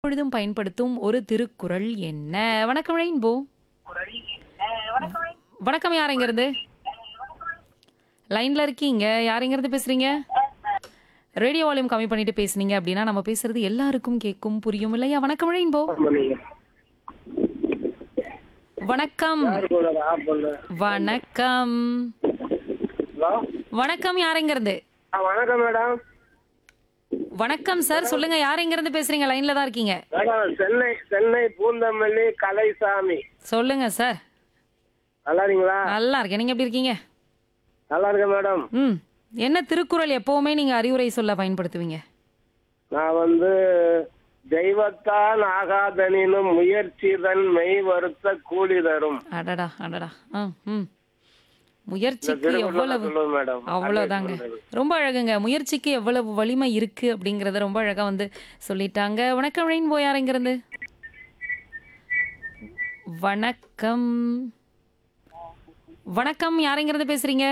எப்பொழுதும் பயன்படுத்தும் ஒரு திருக்குறள் என்ன வணக்கம் ரெயின்போ வணக்கம் யார் எங்க இருந்து லைன்ல இருக்கீங்க யார் எங்க இருந்து பேசுறீங்க ரேடியோ வால்யூம் கம்மி பண்ணிட்டு பேசுனீங்க அப்படின்னா நம்ம பேசுறது எல்லாருக்கும் கேட்கும் புரியும் இல்லையா வணக்கம் ரெயின்போ வணக்கம் வணக்கம் ஹலோ வணக்கம் யார் எங்க இருந்து ஆ வணக்கம் மேடம் வணக்கம் சார் சொல்லுங்க யார் எங்க இருந்து பேசுறீங்க லைன்ல தான் இருக்கீங்க மேடம் சென்னை சென்னை பூந்தமல்லி கலைசாமி சொல்லுங்க சார் நல்லா இருக்கீங்களா நல்லா இருக்கேன் நீங்க எப்படி இருக்கீங்க நல்லா இருக்கேன் மேடம் ம் என்ன திருக்குறள் எப்பவுமே நீங்க அறிவுரை சொல்ல பயன்படுத்துவீங்க நான் வந்து தெய்வத்தான் ஆகாதனினும் முயற்சி தன் மெய் வருத்த கூலி தரும் அடடா அடடா ஆ ம் முயற்சிக்கு திருக்குறளை எவ்வளவு சொல்லுவேன் மேடம் அவ்வளவுதாங்க ரொம்ப அழகுங்க முயற்சிக்கு எவ்வளவு வலிமை இருக்கு அப்படிங்கறத ரொம்ப அழகா வந்து சொல்லிட்டாங்க வணக்கம் ரெயின் போய் யாருங்கிறது வணக்கம் வணக்கம் யாருங்கிறது பேசுறீங்க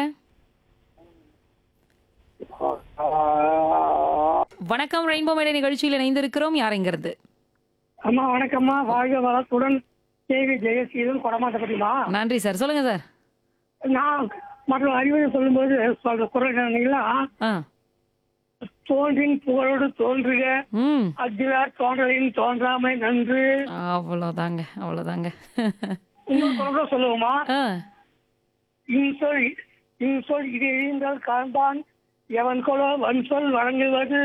வணக்கம் ரெயின்போ மேடை நிகழ்ச்சியில் இணைந்திருக்கிறோம் யாருங்கிறது அம்மா வணக்கம்மா வாழ்க வளத்துடன் கேவி ஜெயசீலன் கொடமாட்டப்பட்டிமா நன்றி சார் சொல்லுங்க சார் நான் மற்ற அறிவுரை சொல்லும்போது சொல்ற குரல் என்னன்னா ஆ தோன்றின் புகழோடு தோன்றுக ம் அக்திலார் தோன்றலின் தோன்றாமை நன்று அவ்வளோதாங்க அவ்வளோதாங்க இன்னொரு குரல் சொல்லுவோமா ஆ இன்சொல் இன்சொல் இது இழிந்தால் காண்பான் எவன் கொலோ வன்சொல் வழங்குவது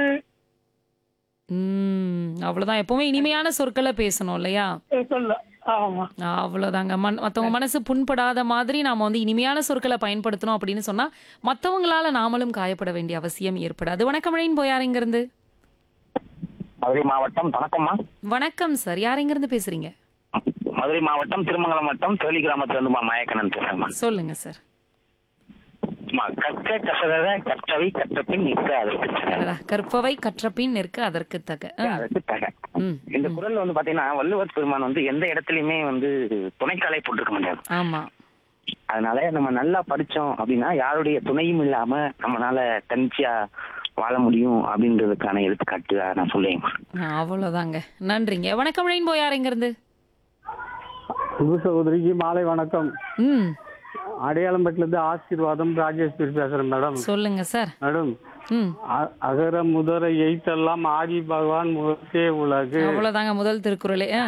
ம் அவ்வளோதான் எப்பவுமே இனிமையான சொற்களை பேசணும் இல்லையா சொல்ல ஆமா அவ்வளோதாங்க மன் மற்றவங்க மனசு புண்படாத மாதிரி நாம வந்து இனிமையான சொற்களை பயன்படுத்தணும் அப்படின்னு சொன்னா மற்றவங்களால நாமளும் காயப்பட வேண்டிய அவசியம் ஏற்படாது வணக்கம் ரெயின் போய் யாருங்கிருந்து மதுரை மாவட்டம் வணக்கம்மா வணக்கம் சார் யாருங்கிருந்து பேசுறீங்க மதுரை மாவட்டம் திருமங்கலம் வட்டம் தேலி கிராமத்துல இருந்து மாயக்கண்ணன் பேசுறேம்மா சொல்லுங்க சார் அம்மா, கற்க கசதர கற்றவை கற்றபின் நிற்க அதற்கு தக. அடடா, கற்பவை கற்றபின் நிற்க அதற்கு தக ஆ, அதற்கு தக ம் இந்த குரல் வந்து பாத்தீங்கன்னா வள்ளுவர் பெருமான் வந்து எந்த இடத்துலயுமே வந்து துணைக்காலை போட்டிருக்க முடியாது ஆமா அதனால நம்ம நல்லா படிச்சோம் அப்படின்னா யாருடைய துணையும் இல்லாம நம்மளால தனிச்சையா வாழ முடியும் அப்படின்றதுக்கான எடுத்துக்காட்டு நான் சொல்லுவேன் அவ்வளோதாங்க நன்றிங்க வணக்கம் ரெயின் போய் யாருங்கிருந்து சுப சகோதரிக்கு மாலை வணக்கம் ம் அடையாளம்பட்டிலிருந்து ஆசீர்வாதம் ராஜேஸ்வரி பேசுறேன் மேடம் சொல்லுங்க சார் மேடம் ம் அ- அகர முதர எய்த்தெல்லாம் ஆதி பகவான் முகத்தே உலகு அவ்வளவுதாங்க முதல் திருக்குறளே ஆ.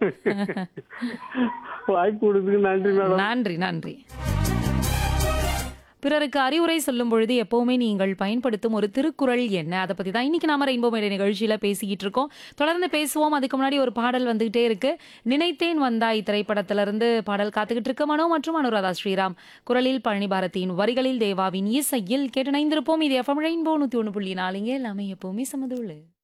வாய்ப்பு கொடுத்துக்கு நன்றி மேடம் நன்றி நன்றி பிறருக்கு அறிவுரை சொல்லும் பொழுது எப்பவுமே நீங்கள் பயன்படுத்தும் ஒரு திருக்குறள் என்ன அதை பத்தி தான் இன்னைக்கு நாம ரெயின்போ மேடை நிகழ்ச்சியில பேசிக்கிட்டு இருக்கோம் தொடர்ந்து பேசுவோம் அதுக்கு முன்னாடி ஒரு பாடல் வந்துகிட்டே இருக்கு நினைத்தேன் வந்தாய் திரைப்படத்திலிருந்து பாடல் காத்துக்கிட்டு இருக்க மனோ மற்றும் அனுராதா ஸ்ரீராம் குரலில் பழனி பாரதியின் வரிகளில் தேவாவின் இசையில் கேட்டு இணைந்திருப்போம் இது எஃப்எம் ரெயின்போ நூத்தி ஒன்று புள்ளி நாலுங்க எல்லாமே எப்பவுமே சமதுள்ளு